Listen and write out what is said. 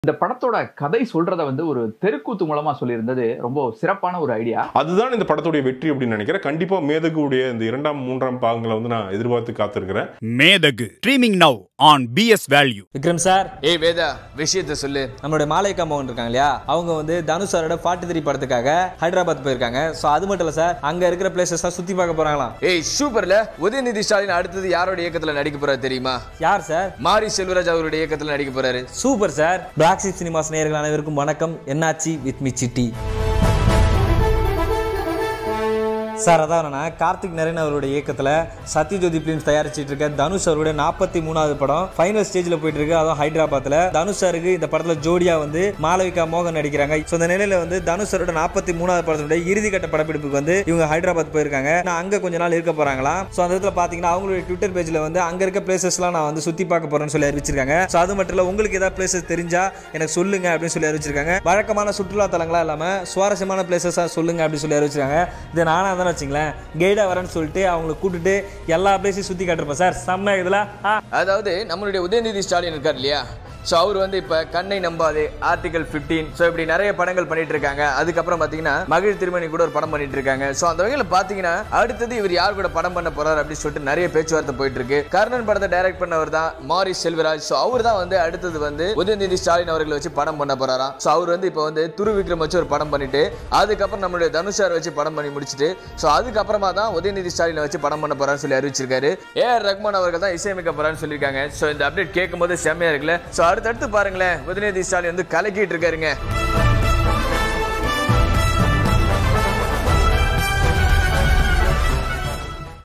இந்த படத்தோட கதை சொல்றத வந்து ஒரு தெருக்கூத்து மூலமா சொல்லியிருந்தது ரொம்ப சிறப்பான ஒரு ஐடியா அதுதான் இந்த படத்துடைய வெற்றி அப்படின்னு நினைக்கிறேன் கண்டிப்பா மேதகுடைய இந்த இரண்டாம் மூன்றாம் பாகங்களை வந்து நான் எதிர்பார்த்து காத்திருக்கிறேன் Methagu streaming now on BS value Vikram sir ஏய் வேதா விஷயத்த சொல்லு நம்மளோட மாலைக்கா மோகன் இருக்காங்க இல்லையா அவங்க வந்து தனுஷ் சாரோட ஃபார்ட்டி த்ரீ படத்துக்காக ஹைதராபாத் போயிருக்காங்க ஸோ அது மட்டும் இல்லை சார் அங்கே இருக்கிற பிளேசஸ் சுற்றி பார்க்க போகிறாங்களாம் ஏய் சூப்பர்ல உதயநிதி ஸ்டாலின் அடுத்தது யாரோட இயக்கத்துல நடிக்க போறாரு தெரியுமா யார் சார் மாரி செல்வராஜ் அவருடைய இயக்கத்துல நடிக்க போறாரு சூப்பர் சார் பிளாக் சினிமாஸ் நேயர்கள் அனைவருக்கும் வணக்கம் என்னாச்சு வித் மீ சிட்டி சார் அதான் என்னன்னா கார்த்திக் நரேன் அவருடைய இயக்கத்தில் சத்யஜோதி பிலிம்ஸ் தயாரிச்சிட்டு இருக்க தனுஷ் அவருடைய நாற்பத்தி மூணாவது படம் ஃபைனல் ஸ்டேஜில் போயிட்டு இருக்கு அதுவும் ஹைதராபாத்தில் தனுஷ் சாருக்கு இந்த படத்தில் ஜோடியா வந்து மாளவிகா மோகன் நடிக்கிறாங்க ஸோ இந்த நிலையில வந்து தனுஷ் சாரோட நாற்பத்தி மூணாவது படத்தினுடைய இறுதிக்கட்ட படப்பிடிப்புக்கு வந்து இவங்க ஹைதராபாத் போயிருக்காங்க நான் அங்கே கொஞ்ச நாள் இருக்க போறாங்களாம் ஸோ அந்த இடத்துல பார்த்தீங்கன்னா அவங்களுடைய ட்விட்டர் பேஜில் வந்து அங்கே இருக்க பிளேசஸ்லாம் நான் வந்து சுற்றி பார்க்க போறேன்னு சொல்லி அறிவிச்சிருக்காங்க ஸோ அது மட்டும் இல்லை உங்களுக்கு ஏதாவது பிளேசஸ் தெரிஞ்சா எனக்கு சொல்லுங்க அப்படின்னு சொல்லி அறிவிச்சிருக்காங்க வழக்கமான சுற்றுலா தலங்களா இல்லாமல் சுவாரஸ்யமான பிளேசஸாக சொல்லுங்க அப்படின்னு சொல்லி அறிவிச்சிருக்காங்க இது நானாக தானே வச்சுங்களேன் கைடாக வரேன்னு சொல்லிட்டு அவங்களை கூட்டிட்டு எல்லா பிளேஸையும் சுற்றி காட்டிருப்பேன் சார் செம்ம இதில் ஆ அதாவது நம்மளுடைய உதயநிதி ஸ்டாலின் இருக்கார் இல்லையா ஸோ அவர் வந்து இப்போ கண்ணை நம்பாதே ஆர்டிகல் 15 ஸோ இப்படி நிறைய படங்கள் பண்ணிட்டு இருக்காங்க அதுக்கப்புறம் பார்த்தீங்கன்னா மகிழ் திருமணி கூட ஒரு படம் பண்ணிட்டு இருக்காங்க ஸோ அந்த வகையில் பார்த்தீங்கன்னா அடுத்தது இவர் யார் கூட படம் பண்ண போறாரு அப்படின்னு சொல்லிட்டு நிறைய பேச்சுவார்த்தை போயிட்டு இருக்கு கர்ணன் படத்தை டைரக்ட் பண்ணவர் தான் மாரி செல்வராஜ் ஸோ அவர் தான் வந்து அடுத்தது வந்து உதயநிதி ஸ்டாலின் அவர்களை வச்சு படம் பண்ண போறாராம் ஸோ அவர் வந்து இப்போ வந்து துரு விக்ரம் வச்சு ஒரு படம் பண்ணிட்டு அதுக்கப்புறம் நம்மளுடைய தனுஷார் வச்சு படம் பண்ணி முடிச்சுட்டு ஸோ அதுக்கப்புறமா தான் உதயநிதி ஸ்டாலினை வச்சு படம் பண்ண போறான்னு சொல்லி அறிவிச்சிருக்காரு ஏ ஆர் ரஹ்மான் அவர்கள் தான் இசையமைக்க போறான்னு சொல்லியிருக்காங்க ஸோ இந்த அப்டேட் கேட்கும் போது செம்மையா இருக்குல்ல ஸோ அடுத்தடுத்து பாருங்களேன் உதயநிதி ஸ்டாலின் வந்து கலக்கிட்டு இருக்காருங்க